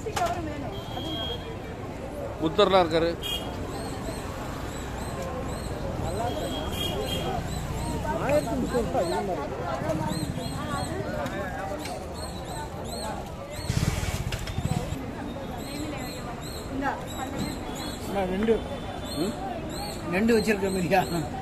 புத்தர்லாம் இருக்காரு ஆயிரத்தி முப்பது ரூபாய் அதிகமாக இருக்கு அண்ணா, ரெண்டு ம்? ரெண்டு வச்சிருக்க மாதிரியா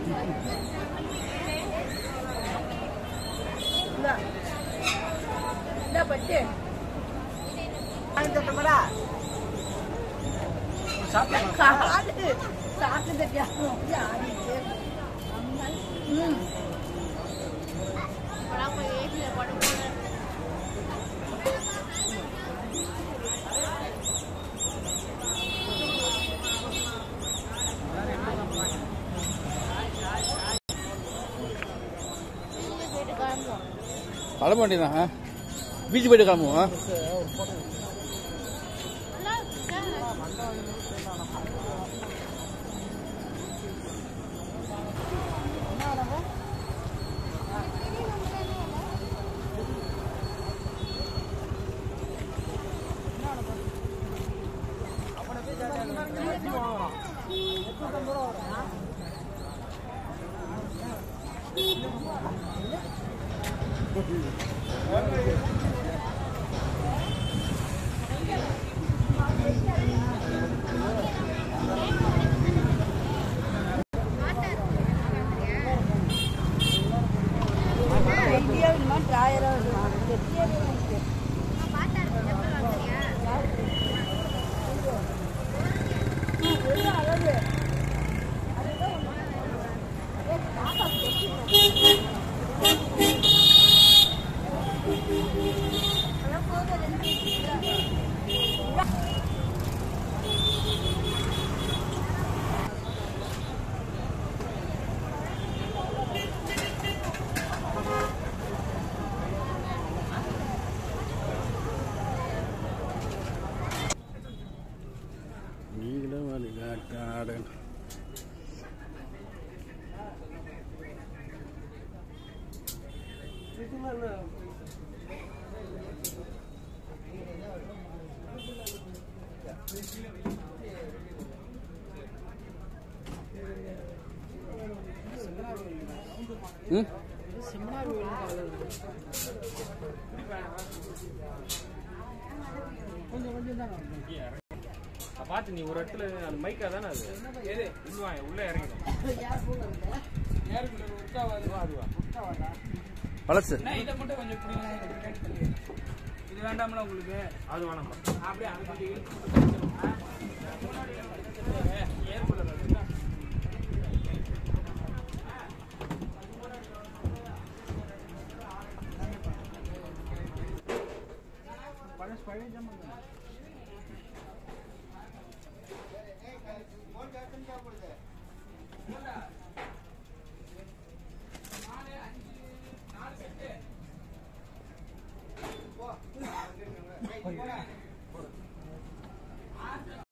கிளம்ப வேண்டியதான் பீச் போயிட்டு கிளம்புவோம் நீங்களும் வழிகாட்டாடன் ம் கொஞ்சம் கொஞ்சம் தான் பார்த்து நீ ஒரு இடத்துல அந்த மைக்கா தானே அது எது உள்ள உள்ள இறங்கிடும் அதுவா பழசு இதை மட்டும் கொஞ்சம் பிடிங்க இது வேண்டாம்ல உங்களுக்கு அது வேணாம் அப்படியே அது கொஞ்சம் இழுத்து ஏற்படுறது பழசு பழைய ஜாமான்